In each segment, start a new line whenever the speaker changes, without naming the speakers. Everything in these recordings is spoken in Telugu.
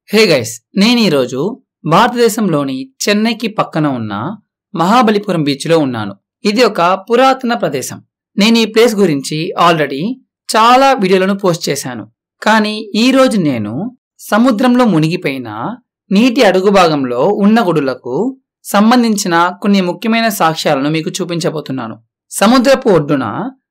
హే గైస్ నేను ఈరోజు భారతదేశంలోని చెన్నైకి పక్కన ఉన్న మహాబలిపురం బీచ్లో ఉన్నాను ఇది ఒక పురాతన ప్రదేశం నేను ఈ ప్లేస్ గురించి ఆల్రెడీ చాలా వీడియోలను పోస్ట్ చేశాను కానీ ఈ రోజు నేను సముద్రంలో మునిగిపోయిన నీటి అడుగు భాగంలో ఉన్న గుడులకు సంబంధించిన కొన్ని ముఖ్యమైన సాక్ష్యాలను మీకు చూపించబోతున్నాను సముద్రపు ఒడ్డున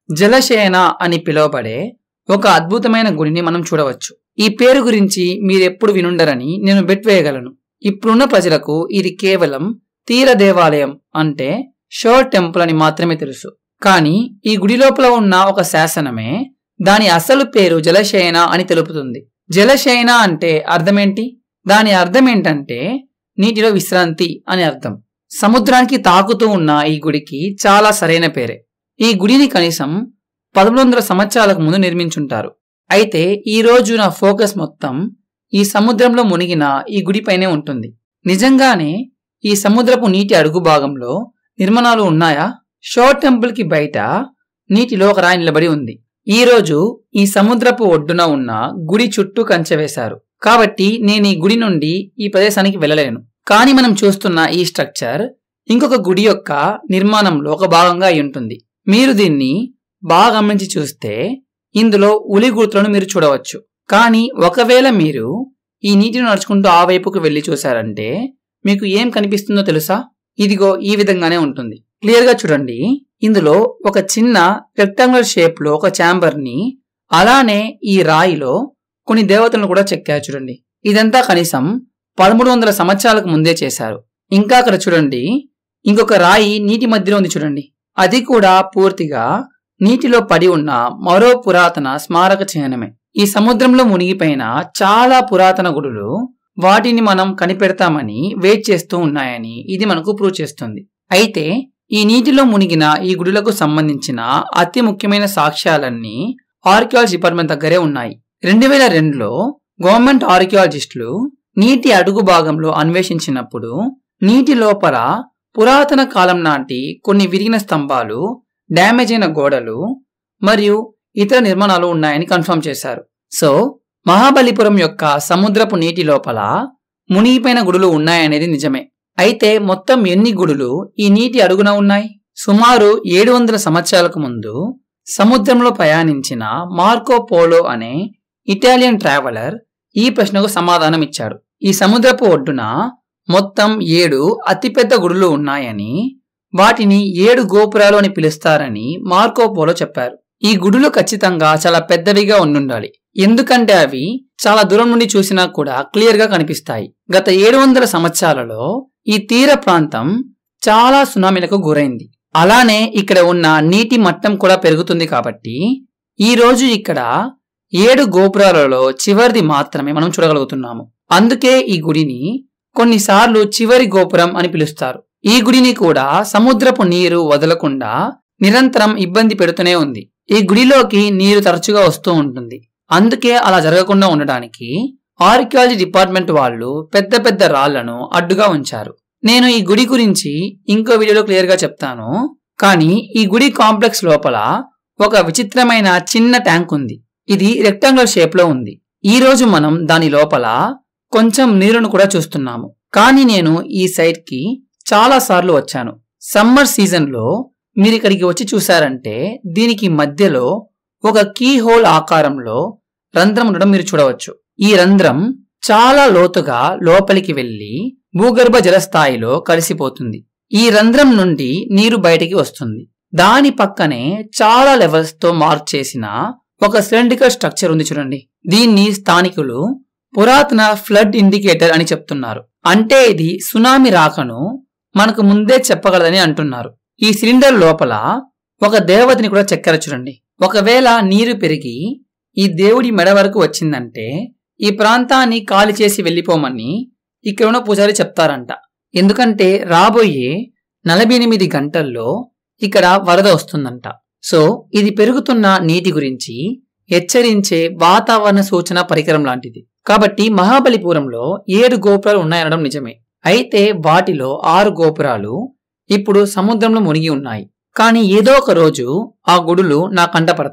జలశయన అని పిలువబడే ఒక అద్భుతమైన గుడిని మనం చూడవచ్చు ఈ పేరు గురించి మీరెప్పుడు వినుండరని నేను బెట్ వేయగలను ఇప్పుడున్న ప్రజలకు ఇది కేవలం తీర దేవాలయం అంటే షోర్ టెంపుల్ అని మాత్రమే తెలుసు కానీ ఈ గుడి లోపల ఉన్న ఒక శాసనమే దాని అసలు పేరు జలశయన అని తెలుపుతుంది జలశయన అంటే అర్థమేంటి దాని అర్థం ఏంటంటే నీటిలో విశ్రాంతి అని అర్థం సముద్రానికి తాకుతూ ఉన్న ఈ గుడికి చాలా సరైన పేరే ఈ గుడిని కనీసం పదమూడు వందల సంవత్సరాలకు ముందు నిర్మించుంటారు అయితే ఈ రోజు నా ఫోకస్ మొత్తం ఈ సముద్రంలో మునిగిన ఈ గుడిపైనే ఉంటుంది నిజంగానే ఈ సముద్రపు నీటి అడుగు భాగంలో నిర్మాణాలు ఉన్నాయా షోర్ టెంపుల్ కి బయట నీటిలో ఒక రాయి నిలబడి ఉంది ఈ రోజు ఈ సముద్రపు ఒడ్డున ఉన్న గుడి చుట్టూ కంచె వేశారు కాబట్టి నేను ఈ గుడి నుండి ఈ ప్రదేశానికి వెళ్ళలేను కానీ మనం చూస్తున్న ఈ స్ట్రక్చర్ ఇంకొక గుడి యొక్క నిర్మాణంలో ఒక భాగంగా అయి ఉంటుంది మీరు దీన్ని బాగా గమనించి చూస్తే ఇందులో ఉలి గుర్తులను మీరు చూడవచ్చు కానీ ఒకవేళ మీరు ఈ నీటిని నడుచుకుంటూ ఆ వైపుకు వెళ్లి చూశారంటే మీకు ఏం కనిపిస్తుందో తెలుసా ఇదిగో ఈ విధంగానే ఉంటుంది క్లియర్ గా చూడండి ఇందులో ఒక చిన్న రెక్టాంగులర్ షేప్ లో ఒక ఛాంబర్ ని అలానే ఈ రాయిలో కొన్ని దేవతలను కూడా చెక్కారు చూడండి ఇదంతా కనీసం పదమూడు వందల సంవత్సరాలకు ముందే చేశారు ఇంకా అక్కడ చూడండి ఇంకొక రాయి నీటి మధ్యలో ఉంది చూడండి అది కూడా పూర్తిగా నీటిలో పడి ఉన్న మరో పురాతన స్మారక చిహ్నమే ఈ సముద్రంలో మునిగిపోయిన చాలా పురాతన గుడులు వాటిని మనం కనిపెడతామని వెయిట్ చేస్తూ ఉన్నాయని ఇది మనకు ప్రూవ్ చేస్తుంది అయితే ఈ నీటిలో మునిగిన ఈ గుడులకు సంబంధించిన అతి ముఖ్యమైన సాక్ష్యాలన్నీ ఆర్కియాలజీ డిపార్ట్మెంట్ దగ్గరే ఉన్నాయి రెండు వేల రెండులో గవర్నమెంట్ ఆర్కియాలజిస్టులు నీటి అడుగు భాగంలో అన్వేషించినప్పుడు నీటి లోపల పురాతన కాలం నాటి కొన్ని విరిగిన స్తంభాలు డ్యామేజ్ అయిన గోడలు మరియు ఇతర నిర్మాణాలు ఉన్నాయని కన్ఫర్మ్ చేశారు సో మహాబలిపురం యొక్క సముద్రపు నీటి లోపల మునిగిపోయిన గుడులు ఉన్నాయనేది నిజమే అయితే మొత్తం ఎన్ని గుడులు ఈ నీటి అడుగున ఉన్నాయి సుమారు ఏడు వందల సంవత్సరాలకు ముందు సముద్రంలో ప్రయాణించిన మార్కో పోలో అనే ఇటాలియన్ ట్రావెలర్ ఈ ప్రశ్నకు సమాధానం ఇచ్చాడు ఈ సముద్రపు ఒడ్డున మొత్తం ఏడు అతిపెద్ద గుడులు ఉన్నాయని వాటిని ఏడు గోపురాలు అని పిలుస్తారని మార్కో పోలో చెప్పారు ఈ గుడులు ఖచ్చితంగా చాలా పెద్దవిగా ఉండుండాలి ఎందుకంటే అవి చాలా దూరం నుండి చూసినా కూడా క్లియర్ గా కనిపిస్తాయి గత ఏడు వందల సంవత్సరాలలో ఈ తీర ప్రాంతం చాలా సునామీలకు గురైంది అలానే ఇక్కడ ఉన్న నీటి మట్టం కూడా పెరుగుతుంది కాబట్టి ఈ రోజు ఇక్కడ ఏడు గోపురాలలో చివరిది మాత్రమే మనం చూడగలుగుతున్నాము అందుకే ఈ గుడిని కొన్నిసార్లు చివరి గోపురం అని పిలుస్తారు ఈ గుడిని కూడా సముద్రపు నీరు వదలకుండా నిరంతరం ఇబ్బంది పెడుతూనే ఉంది ఈ గుడిలోకి నీరు తరచుగా వస్తూ ఉంటుంది అందుకే అలా జరగకుండా ఉండడానికి ఆర్కియాలజీ డిపార్ట్మెంట్ వాళ్ళు పెద్ద పెద్ద రాళ్లను అడ్డుగా ఉంచారు నేను ఈ గుడి గురించి ఇంకో వీడియోలో క్లియర్ గా చెప్తాను కానీ ఈ గుడి కాంప్లెక్స్ లోపల ఒక విచిత్రమైన చిన్న ట్యాంక్ ఉంది ఇది రెక్టాంగులర్ షేప్ లో ఉంది ఈ రోజు మనం దాని లోపల కొంచెం నీరును కూడా చూస్తున్నాము కానీ నేను ఈ సైట్ కి చాలా సార్లు వచ్చాను సమ్మర్ సీజన్ లో మీరు ఇక్కడికి వచ్చి చూసారంటే దీనికి మధ్యలో ఒక కీ హోల్ ఆకారంలో రంధ్రం ఉండడం మీరు చూడవచ్చు ఈ రంధ్రం చాలా లోతుగా లోపలికి వెళ్లి భూగర్భ జలస్థాయిలో కలిసిపోతుంది ఈ రంధ్రం నుండి నీరు బయటికి వస్తుంది దాని పక్కనే చాలా లెవెల్స్ తో మార్క్ చేసిన ఒక సిలిండ్రికల్ స్ట్రక్చర్ ఉంది చూడండి దీన్ని స్థానికులు పురాతన ఫ్లడ్ ఇండికేటర్ అని చెప్తున్నారు అంటే ఇది సునామీ రాకను మనకు ముందే చెప్పగలదని అంటున్నారు ఈ సిలిండర్ లోపల ఒక దేవతని కూడా చెక్కారు చూడండి ఒకవేళ నీరు పెరిగి ఈ దేవుడి మెడ వరకు వచ్చిందంటే ఈ ప్రాంతాన్ని ఖాళీ చేసి వెళ్ళిపోమని ఇక్కడ ఉన్న పూజారి చెప్తారంట ఎందుకంటే రాబోయే నలభై ఎనిమిది గంటల్లో ఇక్కడ వరద వస్తుందంట సో ఇది పెరుగుతున్న నీటి గురించి హెచ్చరించే వాతావరణ సూచన పరికరం లాంటిది కాబట్టి మహాబలిపురంలో ఏడు గోపురాలు ఉన్నాయనడం నిజమే అయితే వాటిలో ఆరు గోపురాలు ఇప్పుడు సముద్రంలో మునిగి ఉన్నాయి కానీ ఏదో ఒక రోజు ఆ గుడులు నా కంట పడతాయి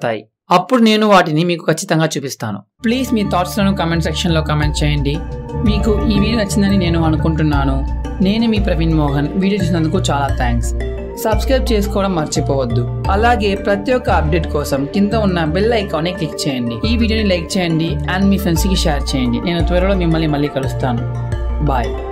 అప్పుడు నేను వాటిని మీకు ఖచ్చితంగా చూపిస్తాను ప్లీజ్ మీ థాట్స్లను కామెంట్ సెక్షన్లో కామెంట్ చేయండి మీకు ఈ వీడియో నచ్చిందని నేను అనుకుంటున్నాను నేను మీ ప్రవీణ్ మోహన్ వీడియో చూసినందుకు చాలా థ్యాంక్స్ సబ్స్క్రైబ్ చేసుకోవడం మర్చిపోవద్దు అలాగే ప్రతి ఒక్క అప్డేట్ కోసం కింద ఉన్న బెల్ ఐకాన్ని క్లిక్ చేయండి ఈ వీడియోని లైక్ చేయండి అండ్ మీ ఫ్రెండ్స్కి షేర్ చేయండి నేను త్వరలో మిమ్మల్ని మళ్ళీ కలుస్తాను బాయ్